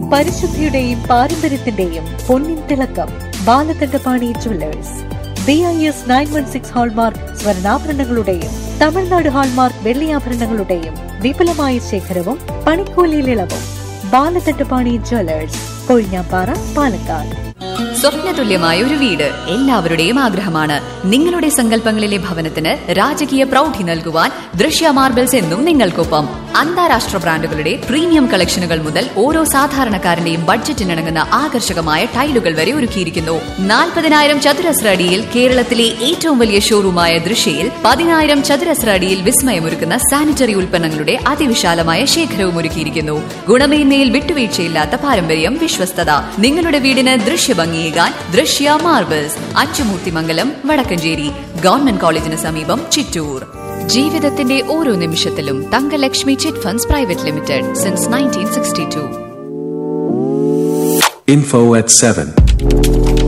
പരിശുദ്ധിയുടെയും പാരമ്പര്യത്തിന്റെയും പൊന്നിൻ തിളക്കം Balakandapani jewellers B I S nine one six hallmark സ്വർണ്ണാഭരണങ്ങളുടെയും തമിഴ്നാട് ഹാൾമാർക്ക് വെള്ളിയാഭരണങ്ങളുടെയും വിപുലമായ ശേഖരവും പണിക്കൂലിയിൽ ഇളവും ബാലകണ്ഠപാണി ജുവല്ലേഴ്സ് കൊഴിഞ്ഞാപ്പാറ പാലക്കാട് സ്വപ്നതുല്യമായ ഒരു വീട് എല്ലാവരുടെയും ആഗ്രഹമാണ് നിങ്ങളുടെ സങ്കല്പങ്ങളിലെ ഭവനത്തിന് രാജകീയ പ്രൗഢി നൽകുവാൻ ദൃശ്യ മാർബിൾസ് എന്നും നിങ്ങൾക്കൊപ്പം അന്താരാഷ്ട്ര ബ്രാൻഡുകളുടെ പ്രീമിയം കളക്ഷനുകൾ മുതൽ ഓരോ സാധാരണക്കാരന്റെയും ബഡ്ജറ്റിനിണങ്ങുന്ന ആകർഷകമായ ടൈലുകൾ വരെ ഒരുക്കിയിരിക്കുന്നു നാൽപ്പതിനായിരം ചതുരശ്ര അടിയിൽ കേരളത്തിലെ ഏറ്റവും വലിയ ഷോറൂമായ ദൃശ്യയിൽ പതിനായിരം ചതുരശ്ര അടിയിൽ വിസ്മയമൊരുക്കുന്ന സാനിറ്ററി ഉൽപ്പന്നങ്ങളുടെ അതിവിശാലമായ ശേഖരവും ഒരുക്കിയിരിക്കുന്നു ഗുണമേന്മയിൽ വിട്ടുവീഴ്ചയില്ലാത്ത പാരമ്പര്യം വിശ്വസ്തത നിങ്ങളുടെ വീടിന് ദൃശ്യഭംഗിയേകാൻ ദൃശ്യ മാർബിൾസ് അച്ചുമൂർത്തിമംഗലം വടക്കഞ്ചേരി ഗവൺമെന്റ് കോളേജിന് സമീപം ചിറ്റൂർ ജീവിതത്തിന്റെ ഓരോ നിമിഷത്തിലും Thankalakshmi chit funds private limited since nineteen sixty two Info at 7.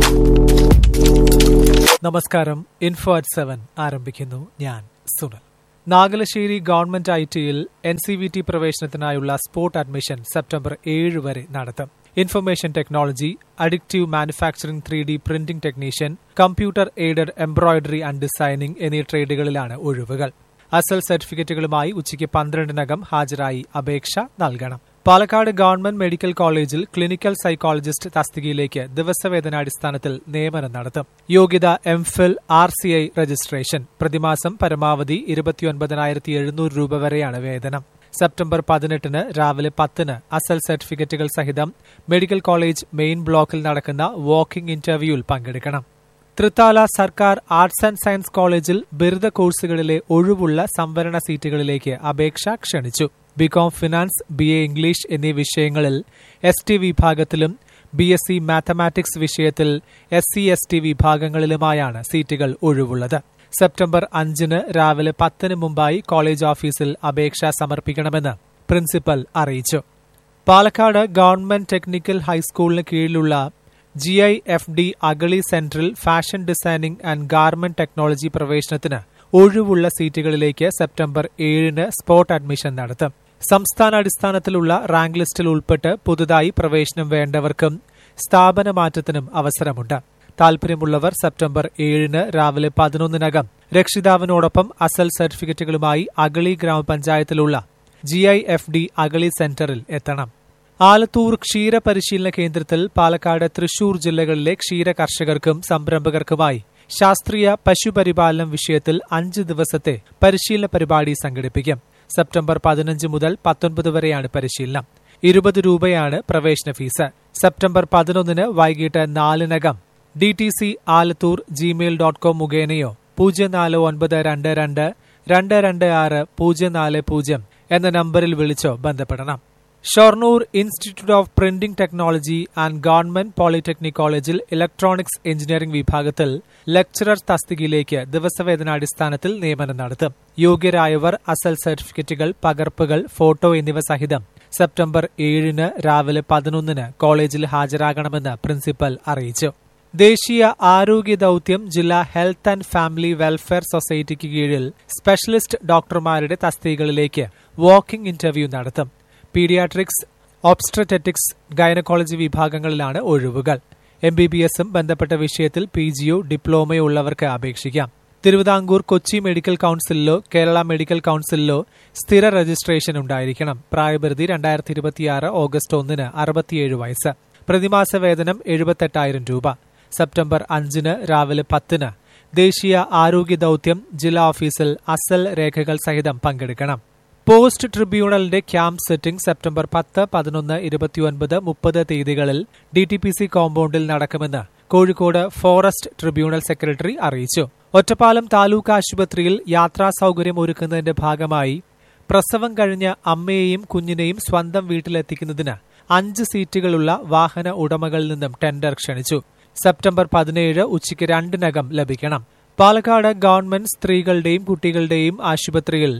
നമസ്കാരം ഇൻഫോ അറ്റ് സെവൻ ആരംഭിക്കുന്നു ഞാൻ സുനൽ നാഗലശ്ശേരി ഗവൺമെന്റ് ഐ ടിയിൽ എൻ സി വി ടി പ്രവേശനത്തിനായുള്ള സ്പോട്ട് അഡ്മിഷൻ സെപ്റ്റംബർ ഏഴ് വരെ നടത്തും ഇൻഫർമേഷൻ ടെക്നോളജി അഡിക്റ്റീവ് manufacturing three D printing technician computer aided embroidery and designing എന്നീ ട്രേഡുകളിലാണ് ഒഴിവുകൾ അസൽ സർട്ടിഫിക്കറ്റുകളുമായി ഉച്ചയ്ക്ക് പന്ത്രണ്ടിനകം ഹാജരായി അപേക്ഷ നൽകണം പാലക്കാട് ഗവൺമെന്റ് മെഡിക്കൽ കോളേജിൽ ക്ലിനിക്കൽ സൈക്കോളജിസ്റ്റ് തസ്തികയിലേക്ക് ദിവസവേതനാടിസ്ഥാനത്തിൽ നിയമനം നടത്തും യോഗ്യത MPhil R C I registration പ്രതിമാസം പരമാവധി ഇരുപത്തിയൊൻപതിനായിരത്തി എഴുന്നൂറ് രൂപ വരെയാണ് വേതനം സെപ്റ്റംബർ പതിനെട്ടിന് രാവിലെ പത്തിന് അസൽ സർട്ടിഫിക്കറ്റുകൾ സഹിതം മെഡിക്കൽ കോളേജ് മെയിൻ ബ്ലോക്കിൽ നടക്കുന്ന വാക്കിംഗ് ഇന്റർവ്യൂവിൽ പങ്കെടുക്കണം തൃത്താല സർക്കാർ ആർട്സ് ആൻഡ് സയൻസ് കോളേജിൽ ബിരുദ കോഴ്സുകളിലെ ഒഴിവുള്ള സംവരണ സീറ്റുകളിലേക്ക് അപേക്ഷ ക്ഷണിച്ചു BCom finance B A English എന്നീ വിഷയങ്ങളിൽ എസ് ടി വിഭാഗത്തിലും ബി എസ് സി മാത്തമാറ്റിക്സ് വിഷയത്തിൽ എസ് സി എസ് ടി വിഭാഗങ്ങളിലുമായാണ് സീറ്റുകൾ ഒഴിവുള്ളത് സെപ്റ്റംബർ അഞ്ചിന് രാവിലെ പത്തിന് മുമ്പായി കോളേജ് ഓഫീസിൽ അപേക്ഷ സമർപ്പിക്കണമെന്ന് പ്രിൻസിപ്പൽ അറിയിച്ചു പാലക്കാട് ഗവൺമെന്റ് ടെക്നിക്കൽ ഹൈസ്കൂളിന് കീഴിലുള്ള G I F D Agali സെന്ററിൽ fashion designing and garment technology പ്രവേശനത്തിന് ഒഴിവുള്ള സീറ്റുകളിലേക്ക് സെപ്റ്റംബർ ഏഴിന് സ്പോട്ട് അഡ്മിഷൻ നടത്തും സംസ്ഥാനാടിസ്ഥാനത്തിലുള്ള റാങ്ക് ലിസ്റ്റിൽ ഉൾപ്പെട്ട് പുതുതായി പ്രവേശനം വേണ്ടവർക്കും സ്ഥാപന മാറ്റത്തിനും അവസരമുണ്ട് താൽപര്യമുള്ളവർ സെപ്റ്റംബർ ഏഴിന് രാവിലെ പതിനൊന്നിനകം രക്ഷിതാവിനോടൊപ്പം അസൽ സർട്ടിഫിക്കറ്റുകളുമായി അഗളി ഗ്രാമപഞ്ചായത്തിലുള്ള G I F D Agali സെന്ററിൽ എത്തണം ആലത്തൂർ ക്ഷീര പരിശീലന കേന്ദ്രത്തിൽ പാലക്കാട് തൃശൂർ ജില്ലകളിലെ ക്ഷീര കർഷകർക്കും സംരംഭകർക്കുമായി ശാസ്ത്രീയ പശുപരിപാലനം വിഷയത്തിൽ അഞ്ച് ദിവസത്തെ പരിശീലന പരിപാടി സംഘടിപ്പിക്കും സെപ്റ്റംബർ പതിനഞ്ച് മുതൽ പത്തൊൻപത് വരെയാണ് പരിശീലനം ഇരുപത് രൂപയാണ് പ്രവേശന ഫീസ് സെപ്റ്റംബർ പതിനൊന്നിന് വൈകിട്ട് നാലിനകം D T C Alathur Gmail dot com മുഖേനയോ പൂജ്യം നാല് ഒൻപത് രണ്ട് രണ്ട് രണ്ട് രണ്ട് ആറ് പൂജ്യം നാല് പൂജ്യം എന്ന നമ്പറിൽ വിളിച്ചോ ബന്ധപ്പെടണം Shoranur institute of printing technology and government polytechnic കോളേജിൽ ഇലക്ട്രോണിക്സ് എഞ്ചിനീയറിംഗ് വിഭാഗത്തിൽ ലെക്ചറർ തസ്തികയിലേക്ക് ദിവസവേതനാടിസ്ഥാനത്തിൽ നിയമനം നടത്തും യോഗ്യരായവർ അസൽ സർട്ടിഫിക്കറ്റുകൾ പകർപ്പുകൾ ഫോട്ടോ എന്നിവ സഹിതം സെപ്റ്റംബർ ഏഴിന് രാവിലെ പതിനൊന്നിന് കോളേജിൽ ഹാജരാകണമെന്ന് പ്രിൻസിപ്പൽ അറിയിച്ചു ദേശീയ ആരോഗ്യ ദൌത്യം ജില്ലാ ഹെൽത്ത് ആൻഡ് ഫാമിലി വെൽഫെയർ സൊസൈറ്റിക്ക് കീഴിൽ സ്പെഷ്യലിസ്റ്റ് ഡോക്ടർമാരുടെ തസ്തികകളിലേക്ക് വാക്കിംഗ് ഇന്റർവ്യൂ നടത്തും പീഡിയാട്രിക്സ് ഓബ്സ്ട്രറ്ററ്റിക്സ് ഗൈനക്കോളജി വിഭാഗങ്ങളിലാണ് ഒഴിവുകൾ എം ബി ബി എസും ബന്ധപ്പെട്ട വിഷയത്തിൽ പി ജിയോ ഡിപ്ലോമയോ ഉള്ളവർക്ക് അപേക്ഷിക്കാം തിരുവിതാംകൂർ കൊച്ചി മെഡിക്കൽ കൌൺസിലിലോ കേരള മെഡിക്കൽ കൌൺസിലിലോ സ്ഥിര രജിസ്ട്രേഷൻ ഉണ്ടായിരിക്കണം പ്രായപരിധി രണ്ടായിരത്തി ഇരുപത്തിയാറ് ഓഗസ്റ്റ് ഒന്നിന് അറുപത്തിയേഴ് വയസ്സ് പ്രതിമാസ വേതനം എഴുപത്തെട്ടായിരം രൂപ സെപ്റ്റംബർ അഞ്ചിന് രാവിലെ പത്തിന് ദേശീയ ആരോഗ്യ ദൌത്യം ജില്ലാ ഓഫീസിൽ അസൽ രേഖകൾ സഹിതം പങ്കെടുക്കണം പോസ്റ്റ് ട്രിബ്യൂണലിന്റെ ക്യാമ്പ് സെറ്റിംഗ് സെപ്റ്റംബർ പത്ത് പതിനൊന്ന് ഇരുപത്തിയൊൻപത് മുപ്പത് തീയതികളിൽ ഡി ടി പി സി കോമ്പൗണ്ടിൽ നടക്കുമെന്ന് കോഴിക്കോട് ഫോറസ്റ്റ് ട്രിബ്യൂണൽ സെക്രട്ടറി അറിയിച്ചു ഒറ്റപ്പാലം താലൂക്ക് ആശുപത്രിയിൽ യാത്രാ സൌകര്യം ഒരുക്കുന്നതിന്റെ ഭാഗമായി പ്രസവം കഴിഞ്ഞ അമ്മയെയും കുഞ്ഞിനെയും സ്വന്തം വീട്ടിലെത്തിക്കുന്നതിന് അഞ്ച് സീറ്റുകളുള്ള വാഹന ഉടമകളിൽ നിന്നും ടെൻഡർ ക്ഷണിച്ചു സെപ്റ്റംബർ പതിനേഴ് ഉച്ചയ്ക്ക് രണ്ടിനകം ലഭിക്കണം പാലക്കാട് ഗവൺമെന്റ് സ്ത്രീകളുടെയും കുട്ടികളുടെയും ആശുപത്രിയിൽ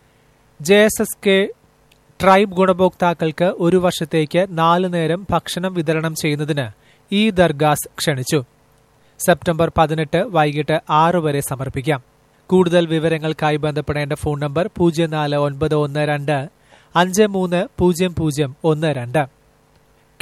J S S K tribe ഗുണഭോക്താക്കൾക്ക് ഒരു വർഷത്തേക്ക് നാല് നേരം ഭക്ഷണം വിതരണം ചെയ്യുന്നതിന് ഈ ദർഗാസ് ക്ഷണിച്ചു സെപ്റ്റംബർ പതിനെട്ട് വൈകിട്ട് ആറ് വരെ സമർപ്പിക്കാം കൂടുതൽ വിവരങ്ങൾക്കായി ബന്ധപ്പെടേണ്ട ഫോൺ നമ്പർ പൂജ്യം നാല് ഒൻപത് ഒന്ന് രണ്ട് അഞ്ച് മൂന്ന് പൂജ്യം പൂജ്യം ഒന്ന് രണ്ട്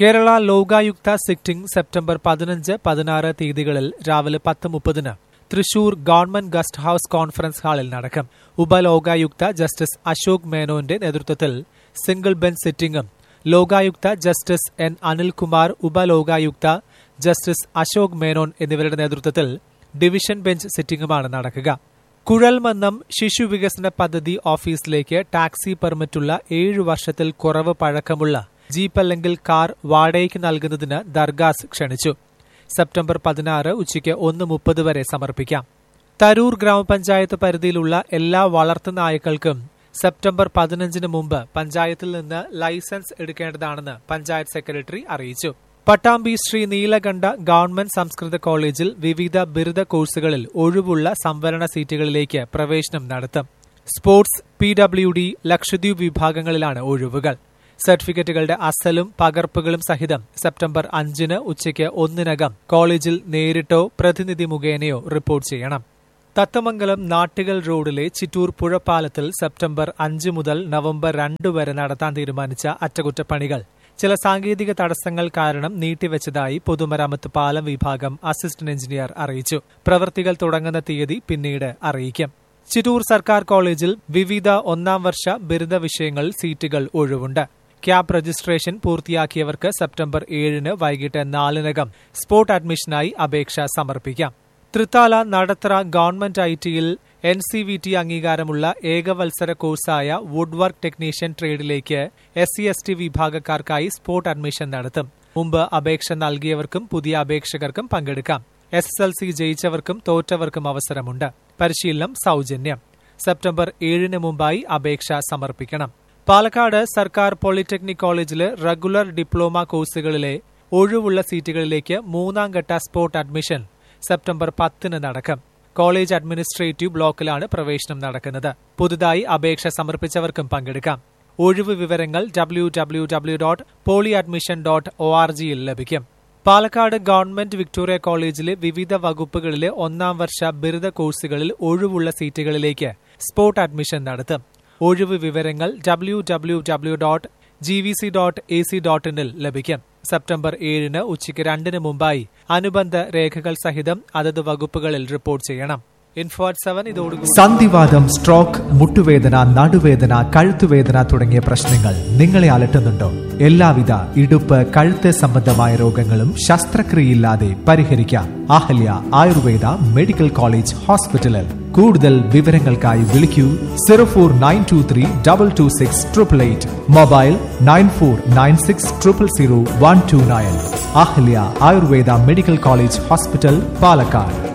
കേരള ലോകായുക്ത സിറ്റിംഗ് സെപ്റ്റംബർ പതിനഞ്ച് പതിനാറ് തീയതികളിൽ രാവിലെ പത്ത് മുപ്പതിന് Thrissur government guest house conference ഹാളിൽ നടക്കും ഉപലോകായുക്ത ജസ്റ്റിസ് അശോക് മേനോന്റെ നേതൃത്വത്തിൽ സിംഗിൾ ബെഞ്ച് സിറ്റിംഗും Lokayukta justice N Anilkumar Upalokayukta justice Ashok Menon എന്നിവരുടെ നേതൃത്വത്തിൽ ഡിവിഷൻ ബെഞ്ച് സിറ്റിംഗുമാണ് നടക്കുക കുഴൽമന്നം ശിശു വികസന പദ്ധതി ഓഫീസിലേക്ക് ടാക്സി പെർമിറ്റുള്ള ഏഴു വർഷത്തിൽ കുറവ് പഴക്കമുള്ള ജീപ്പ് അല്ലെങ്കിൽ കാർ വാടകയ്ക്ക് നൽകുന്നതിന് ദർഗാസ് ക്ഷണിച്ചു സെപ്റ്റംബർ പതിനാറ് ഉച്ചയ്ക്ക് ഒന്ന് മുപ്പത് വരെ സമർപ്പിക്കാം തരൂർ ഗ്രാമപഞ്ചായത്ത് പരിധിയിലുള്ള എല്ലാ വളർത്തുനായ്ക്കൾക്കും സെപ്റ്റംബർ പതിനഞ്ചിന് മുമ്പ് പഞ്ചായത്തിൽ നിന്ന് ലൈസൻസ് എടുക്കേണ്ടതാണെന്ന് പഞ്ചായത്ത് സെക്രട്ടറി അറിയിച്ചു പട്ടാമ്പി ശ്രീ നീലകണ്ഠ ഗവൺമെന്റ് സംസ്കൃത കോളേജിൽ വിവിധ ബിരുദ കോഴ്സുകളിൽ ഒഴിവുള്ള സംവരണ സീറ്റുകളിലേക്ക് പ്രവേശനം നടത്തും sports P W D Lakshadweep വിഭാഗങ്ങളിലാണ് ഒഴിവുകൾ സർട്ടിഫിക്കറ്റുകളുടെ അസലും പകർപ്പുകളും സഹിതം സെപ്റ്റംബർ അഞ്ചിന് ഉച്ചയ്ക്ക് ഒന്നിനകം കോളേജിൽ നേരിട്ടോ പ്രതിനിധി മുഖേനയോ റിപ്പോർട്ട് ചെയ്യണം തത്തമംഗലം നാട്ടികൽ റോഡിലെ ചിറ്റൂർ പുഴപ്പാലത്തിൽ സെപ്റ്റംബർ അഞ്ച് മുതൽ നവംബർ രണ്ട് വരെ നടത്താൻ തീരുമാനിച്ച അറ്റകുറ്റപ്പണികൾ ചില സാങ്കേതിക തടസ്സങ്ങൾ കാരണം നീട്ടിവച്ചതായി പൊതുമരാമത്ത് പാലം വിഭാഗം അസിസ്റ്റന്റ് എഞ്ചിനീയർ അറിയിച്ചു പ്രവൃത്തികൾ തുടങ്ങുന്ന തീയതി പിന്നീട് അറിയിക്കും ചിറ്റൂർ സർക്കാർ കോളേജിൽ വിവിധ ഒന്നാം വർഷ ബിരുദ വിഷയങ്ങളിൽ സീറ്റുകൾ ഒഴിവുണ്ട് ക്യാപ് രജിസ്ട്രേഷൻ പൂർത്തിയാക്കിയവർക്ക് സെപ്റ്റംബർ ഏഴിന് വൈകിട്ട് നാലിനകം സ്പോട്ട് അഡ്മിഷനായി അപേക്ഷ സമർപ്പിക്കാം തൃത്താല നടത്തറ ഗവൺമെന്റ് ഐ ടിയിൽ എൻ സി വി ടി അംഗീകാരമുള്ള ഏകവത്സര കോഴ്സായ വുഡ് വർക്ക് ടെക്നീഷ്യൻ ട്രേഡിലേക്ക് എസ് സി എസ് ടി വിഭാഗക്കാർക്കായി സ്പോട്ട് അഡ്മിഷൻ നടത്തും മുമ്പ് അപേക്ഷ നൽകിയവർക്കും പുതിയ അപേക്ഷകർക്കും പങ്കെടുക്കാം എസ് എസ് എൽ സി ജയിച്ചവർക്കും തോറ്റവർക്കും അവസരമുണ്ട് പരിശീലനം സൗജന്യം സെപ്റ്റംബർ ഏഴിന് മുമ്പായി അപേക്ഷ സമർപ്പിക്കണം പാലക്കാട് സർക്കാർ പോളിടെക്നിക് കോളേജിലെ റെഗുലർ ഡിപ്ലോമ കോഴ്സുകളിലെ ഒഴിവുള്ള സീറ്റുകളിലേക്ക് മൂന്നാം ഘട്ട സ്പോട്ട് അഡ്മിഷൻ സെപ്റ്റംബർ പത്തിന് നടക്കും കോളേജ് അഡ്മിനിസ്ട്രേറ്റീവ് ബ്ലോക്കിലാണ് പ്രവേശനം നടക്കുന്നത് പുതുതായി അപേക്ഷ സമർപ്പിച്ചവർക്കും പങ്കെടുക്കാം ഒഴിവ് വിവരങ്ങൾ W W W dot poly admission dot O R ജിയിൽ ലഭിക്കും പാലക്കാട് ഗവൺമെന്റ് വിക്ടോറിയ കോളേജിലെ വിവിധ വകുപ്പുകളിലെ ഒന്നാം വർഷ ബിരുദ കോഴ്സുകളിൽ ഒഴിവുള്ള സീറ്റുകളിലേക്ക് സ്പോട്ട് അഡ്മിഷൻ നടത്തും ഒഴിവ് വിവരങ്ങൾ W W W dot G V C dot A C dot ഇനിൽ ലഭിക്കും സെപ്റ്റംബർ ഏഴിന് ഉച്ചയ്ക്ക് രണ്ടിന് മുമ്പായി അനുബന്ധ രേഖകൾ സഹിതം അതത് വകുപ്പുകളിൽ റിപ്പോർട്ട് ചെയ്യണം ഇൻഫോ അറ്റ് സെവൻ ഇതോടുകൂടി സന്ധിവാദം സ്ട്രോക്ക് മുട്ടുവേദന നടുവേദന കഴുത്തുവേദന തുടങ്ങിയ പ്രശ്നങ്ങൾ നിങ്ങളെ അലട്ടുന്നുണ്ടോ എല്ലാവിധ ഇടുപ്പ് കഴുത്ത് സംബന്ധമായ രോഗങ്ങളും ശസ്ത്രക്രിയയില്ലാതെ പരിഹരിക്കാം അഹല്യ ആയുർവേദ മെഡിക്കൽ കോളേജ് ഹോസ്പിറ്റലിൽ കൂടുതൽ വിവരങ്ങൾക്കായി വിളിക്കൂ zero four nine two three double two six triple eight mobile nine four nine six triple zero one two nine Ahalya Ayurveda medical college hospital Palakkad